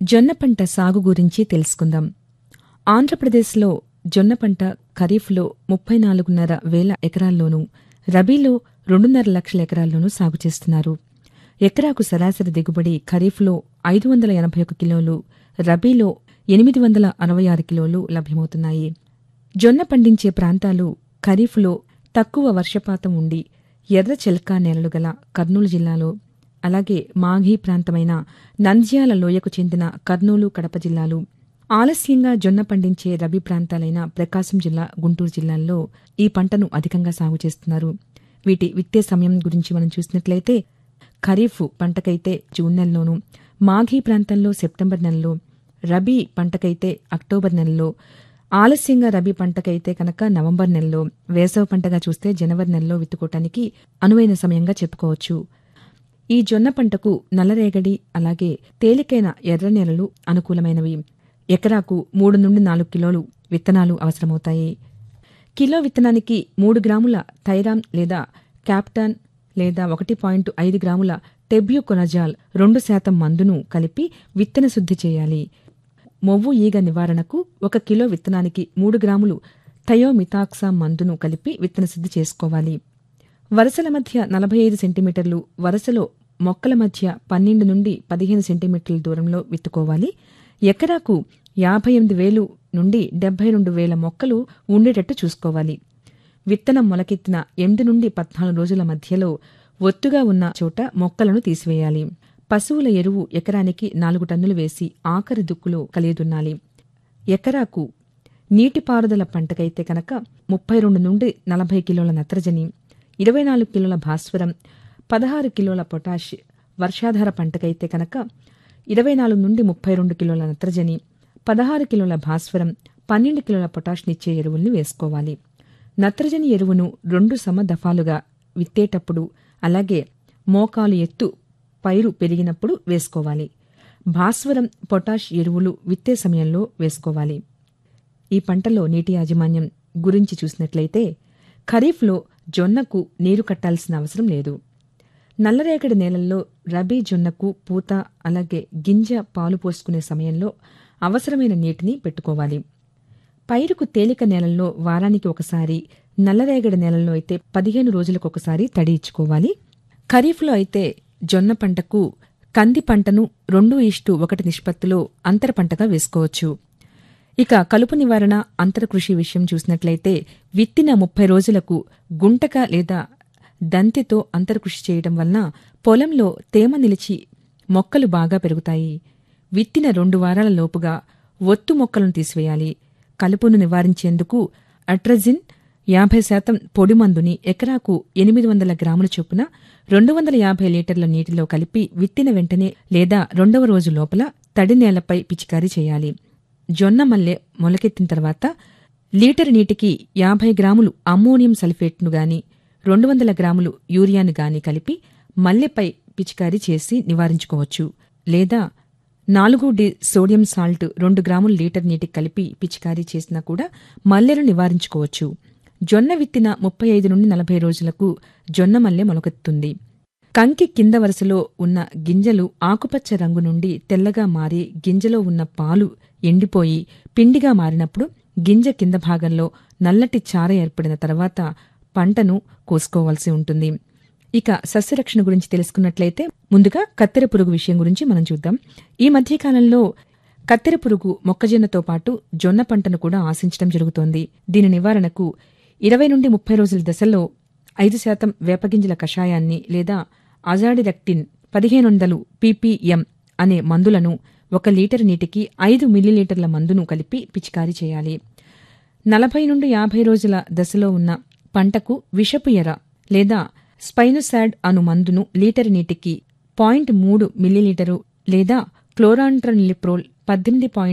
జొన్న పంట సాగు గురించి తెలుసుకుందాం ఆంధ్రప్రదేశ్లో జొన్న పంట ఖరీఫ్లో ముప్పై నాలుగున్నర వేల ఎకరాల్లోనూ రబీలో రెండున్నర లక్షల ఎకరాల్లోనూ సాగు చేస్తున్నారు ఎకరాకు సరాసరి దిగుబడి ఖరీఫ్లో ఐదు వందల ఎనభై ఒక కిలోలు రబీలో ఎనిమిది వందల అరవై ఆరు కిలోలు లభ్యమవుతున్నాయి జొన్న పండించే ప్రాంతాలు ఖరీఫ్లో తక్కువ వర్షపాతం ఉండి ఎర్ర చెల్కా నేలలు గల కర్నూలు జిల్లాలో అలాగే మాఘీ ప్రాంతమైన నంద్యాల లోయకు చెందిన కర్నూలు కడప జిల్లాలు ఆలస్యంగా జొన్న పండించే రబీ ప్రాంతాలైన ప్రకాశం జిల్లా గుంటూరు జిల్లాల్లో ఈ పంటను అధికంగా సాగు చేస్తున్నారు వీటి విత్తే సమయం గురించి మనం చూసినట్లయితే ఖరీఫ్ పంటకైతే జూన్ నెలలోనూ మాఘీ ప్రాంతంలో సెప్టెంబర్ నెలలో రబీ పంటకైతే అక్టోబర్ నెలలో ఆలస్యంగా రబీ పంటకైతే కనుక నవంబర్ నెలలో వేసవ పంటగా చూస్తే జనవరి నెలలో విత్తుకోవటానికి అనువైన సమయంగా చెప్పుకోవచ్చు ఈ జొన్న పంటకు నల్లరేగడి అలాగే తేలికైన ఎర్ర నేలలు అనుకూలమైనవి ఎకరాకు మూడు నుండి నాలుగు కిలోలు విత్తనాలు అవసరమవుతాయి కిలో విత్తనానికి మూడు గ్రాముల థైరామ్ లేదా క్యాప్టాన్ లేదా ఒకటి పాయింట్ ఐదు గ్రాముల టెబ్యూకొనజాల్ రెండు శాతం మందును కలిపి విత్తన శుద్ధి చేయాలి మొవ్వు ఈగ నివారణకు ఒక కిలో విత్తనానికి మూడు గ్రాములు థయోమితాక్సా మందును కలిపి విత్తన శుద్ధి చేసుకోవాలి వరుసల మధ్య నలభై ఐదు సెంటీమీటర్లు వరుసలో మొక్కల మధ్య పన్నెండు నుండి పదిహేను సెంటీమీటర్ల దూరంలో విత్తుకోవాలి ఎకరాకు యాభై ఎనిమిది వేలు నుండి డెబ్బై రెండు వేల మొక్కలు ఉండేటట్టు చూసుకోవాలి విత్తనం మొలకెత్తిన ఎనిమిది నుండి పద్నాలుగు రోజుల మధ్యలో ఒత్తుగా ఉన్న చోట మొక్కలను తీసివేయాలి పశువుల ఎరువు ఎకరానికి నాలుగు టన్నులు వేసి ఆఖరి దుక్కులో కలియదున్నాలి ఎకరాకు నీటిపారుదల పంటకైతే కనుక ముప్పై రెండు నుండి నలభై కిలోల నత్రజని ఇరవై నాలుగు కిలోల భాస్వరం పదహారు కిలోల పొటాష్ వర్షాధార పంటకైతే కనుక ఇరవై నాలుగు నుండి ముప్పై రెండు కిలోల నత్రజని పదహారు కిలోల భాస్వరం పన్నెండు కిలోల పొటాష్నిచ్చే ఎరువుల్ని వేసుకోవాలి నత్రజని ఎరువును రెండు సమ దఫాలుగా విత్తేటప్పుడు అలాగే మోకాలు ఎత్తు పైరు పెరిగినప్పుడు వేసుకోవాలి భాస్వరం పొటాష్ ఎరువులు విత్తే సమయంలో వేసుకోవాలి ఈ పంటలో నీటి యాజమాన్యం గురించి చూసినట్లయితే ఖరీఫ్లో జొన్నకు నీరు కట్టాల్సిన అవసరం లేదు నల్లరేగడి నేలల్లో రబీ జొన్నకు పూత అలాగే గింజ పాలు పోసుకునే సమయంలో అవసరమైన నీటిని పెట్టుకోవాలి పైరుకు తేలిక నేలల్లో వారానికి ఒకసారి నల్లరేగడి నేలల్లో అయితే పదిహేను రోజులకు ఒకసారి తడి ఇచ్చుకోవాలి ఖరీఫ్లో అయితే జొన్న పంటకు కంది పంటను రెండు ఇష్టు ఒకటి నిష్పత్తిలో అంతర పంటగా వేసుకోవచ్చు ఇక కలుపు నివారణ అంతర కృషి విషయం చూసినట్లయితే విత్తిన ముప్పై రోజులకు గుంటక లేదా దంతితో అంతర్కృషి చేయడం వలన పొలంలో తేమ నిలిచి మొక్కలు బాగా పెరుగుతాయి విత్తిన రెండు వారాల లోపుగా ఒత్తు మొక్కలను తీసివేయాలి కలుపును నివారించేందుకు అట్రజిన్ యాభై శాతం పొడి మందుని ఎకరాకు ఎనిమిది వందల గ్రాముల చొప్పున రెండు వందల యాభై లీటర్ల నీటిలో కలిపి విత్తిన వెంటనే లేదా రెండవ రోజు లోపల తడి నేలపై పిచికారీ చేయాలి జొన్న మల్లె మొలకెత్తిన తర్వాత లీటర్ నీటికి యాభై గ్రాములు అమ్మోనియం సల్ఫేట్ను గాని రెండు వందల గ్రాములు యూరియాను గాని కలిపి మల్లెపై పిచికారీ చేసి నివారించుకోవచ్చు లేదా నాలుగు డి సోడియం సాల్ట్ రెండు గ్రాములు లీటర్ నీటికి కలిపి పిచికారీ చేసినా కూడా మల్లెను నివారించుకోవచ్చు జొన్న విత్తిన ముప్పై ఐదు నుండి నలభై రోజులకు జొన్న మల్లె మొలకెత్తుంది కంకి కింద వరుసలో ఉన్న గింజలు ఆకుపచ్చ రంగు నుండి తెల్లగా మారి గింజలో ఉన్న పాలు ఎండిపోయి పిండిగా మారినప్పుడు గింజ కింద భాగంలో నల్లటి చార ఏర్పడిన తర్వాత పంటను కోసుకోవాల్సి ఉంటుంది ఇక సస్యరక్షణ గురించి తెలుసుకున్నట్లయితే ముందుగా కత్తెర పురుగు విషయం గురించి మనం చూద్దాం ఈ మధ్యకాలంలో కత్తెర పురుగు మొక్కజొన్నతో పాటు జొన్న పంటను కూడా ఆశించడం జరుగుతోంది దీని నివారణకు ఇరవై నుండి ముప్పై రోజుల దశల్లో ఐదు శాతం వేపగింజల కషాయాన్ని లేదా అజాడిరెక్టిన్ పదిహేను వందలు పీపీఎం అనే మందులను ఒక లీటర్ నీటికి ఐదు మిల్లీలీటర్ల మందును కలిపి పిచికారీ చేయాలి నలభై నుండి యాభై రోజుల దశలో ఉన్న పంటకు విషపు ఎర లేదా స్పైనోసాడ్ అను మందును లీటర్ నీటికి పాయింట్ మూడు మిల్లీలీటరు లేదా క్లోరాంట్రనిలిప్రోల్ పద్దెనిమిది పాయింట్